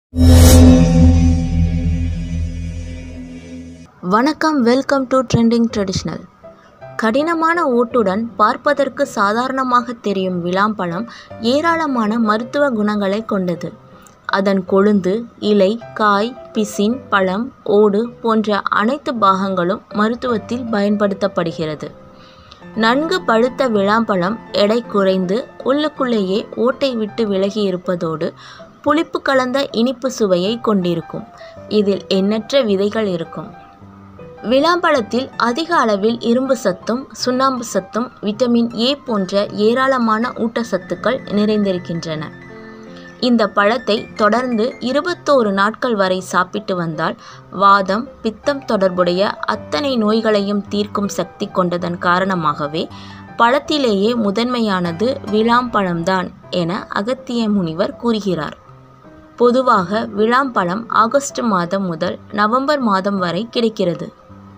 வணக்கம் welcome to trending traditional கடினமான ஓட்டுடன் பார்ப்பதற்கு சாதாரணமாக தெரியும் விளாம்பழம் ஏராளமான மருத்துவ குணங்களை கொண்டது அதன் கொழுந்து இலை காய் பிசின் பழம் ஓடு போன்ற அனைத்து பாகங்களும் மருத்துவத்தில் பயன்படுத்தப்படுகிறது நன்கு பழுத்த விளாம்பழம் எடை குறைந்து உள்ளுக்குள்ளேயே ஓட்டை விட்டு விலகி இருப்பதோடு புளிப்பு கலந்த இனிப்பு சுவையை கொண்டிருக்கும் இதில் எண்ணற்ற விதைகள் இருக்கும் விளாம்பழத்தில் அதிக அளவில் இரும்பு சத்தும் சுண்ணாம்பு சத்தும் விட்டமின் ஏ போன்ற ஏராளமான ஊட்டச்சத்துக்கள் நிறைந்திருக்கின்றன இந்த பழத்தை தொடர்ந்து இருபத்தோரு நாட்கள் வரை சாப்பிட்டு வந்தால் வாதம் பித்தம் தொடர்புடைய அத்தனை நோய்களையும் தீர்க்கும் சக்தி கொண்டதன் காரணமாகவே பழத்திலேயே முதன்மையானது விளாம்பழம்தான் என அகத்திய முனிவர் கூறுகிறார் பொதுவாக விளாம்பழம் ஆகஸ்ட் மாதம் முதல் நவம்பர் மாதம் வரை கிடைக்கிறது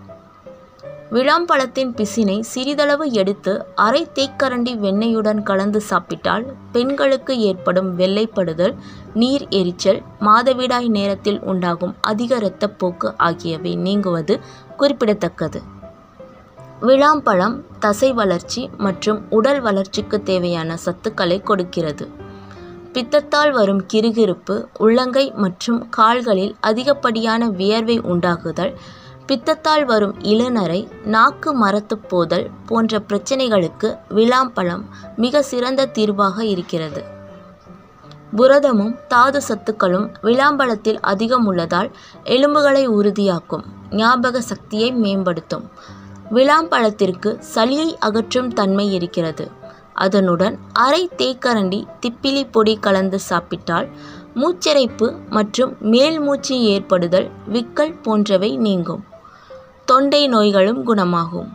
விளாம்பழத்தின் பிசினை சிறிதளவு எடுத்து அரை தேக்கரண்டி வெண்ணெயுடன் கலந்து சாப்பிட்டால் பெண்களுக்கு ஏற்படும் வெள்ளைப்படுதல் நீர் எரிச்சல் மாதவிடாய் நேரத்தில் உண்டாகும் அதிக இரத்தப்போக்கு ஆகியவை நீங்குவது குறிப்பிடத்தக்கது விளாம்பழம் தசை வளர்ச்சி மற்றும் உடல் வளர்ச்சிக்கு தேவையான சத்துக்களை கொடுக்கிறது பித்தத்தால் வரும் கிறுகிறுப்பு உள்ளங்கை மற்றும் கால்களில் அதிகப்படியான வியர்வை உண்டாகுதல் பித்தத்தால் வரும் இளநரை நாக்கு மரத்து போதல் போன்ற பிரச்சனைகளுக்கு விளாம்பழம் மிக சிறந்த தீர்வாக இருக்கிறது புரதமும் தாது சத்துக்களும் விளாம்பழத்தில் அதிகம் உள்ளதால் எலும்புகளை உறுதியாக்கும் ஞாபக சக்தியை மேம்படுத்தும் விளாம்பழத்திற்கு சளியை அகற்றும் தன்மை இருக்கிறது அதனுடன் அரை தேக்கரண்டி திப்பிலி பொடி கலந்து சாப்பிட்டால் மூச்சிறைப்பு மற்றும் மேல் மூச்சு ஏற்படுதல் விக்கல் போன்றவை நீங்கும் தொண்டை நோய்களும் குணமாகும்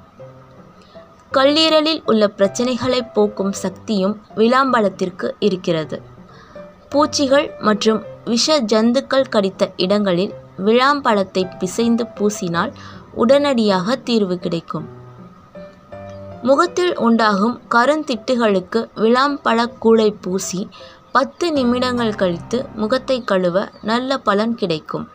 கல்லீரலில் உள்ள பிரச்சனைகளை போக்கும் சக்தியும் விளாம்பழத்திற்கு இருக்கிறது பூச்சிகள் மற்றும் விஷ ஜந்துக்கள் கடித்த இடங்களில் விளாம்பழத்தை பிசைந்து பூசினால் உடனடியாக தீர்வு கிடைக்கும் முகத்தில் உண்டாகும் கருந்திட்டுகளுக்கு விளாம்பழக் கூளை பூசி பத்து நிமிடங்கள் கழித்து முகத்தை கழுவ நல்ல பலன் கிடைக்கும்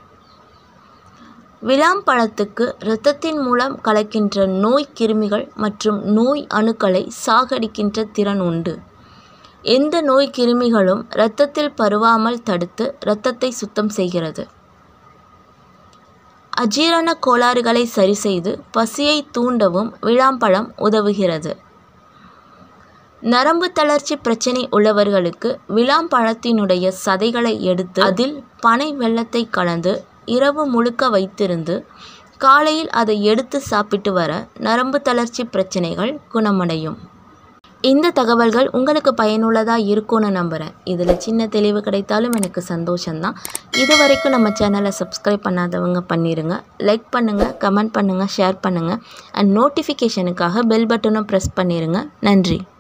விளாம்பழத்துக்கு இரத்தத்தின் மூலம் கலக்கின்ற நோய் கிருமிகள் மற்றும் நோய் அணுக்களை சாகடிக்கின்ற திறன் உண்டு எந்த நோய் கிருமிகளும் இரத்தத்தில் பருவாமல் தடுத்து இரத்தத்தை சுத்தம் செய்கிறது அஜீரண கோளாறுகளை சரிசெய்து பசியை தூண்டவும் விளாம்பழம் உதவுகிறது நரம்பு தளர்ச்சி பிரச்சனை உள்ளவர்களுக்கு விளாம்பழத்தினுடைய சதைகளை எடுத்து அதில் பனை வெள்ளத்தை கலந்து இரவு முழுக்க வைத்திருந்து காலையில் அதை எடுத்து சாப்பிட்டு வர நரம்பு தளர்ச்சி பிரச்சனைகள் குணமடையும் இந்த தகவல்கள் உங்களுக்கு பயனுள்ளதாக இருக்கும்னு நம்புகிறேன் இதில் சின்ன தெளிவு கிடைத்தாலும் எனக்கு சந்தோஷம்தான் இது வரைக்கும் நம்ம சேனலை சப்ஸ்கிரைப் பண்ணாதவங்க பண்ணிடுங்க லைக் பண்ணுங்கள் கமெண்ட் பண்ணுங்கள் ஷேர் பண்ணுங்கள் அண்ட் நோட்டிஃபிகேஷனுக்காக பெல் பட்டனும் ப்ரெஸ் பண்ணிடுங்க நன்றி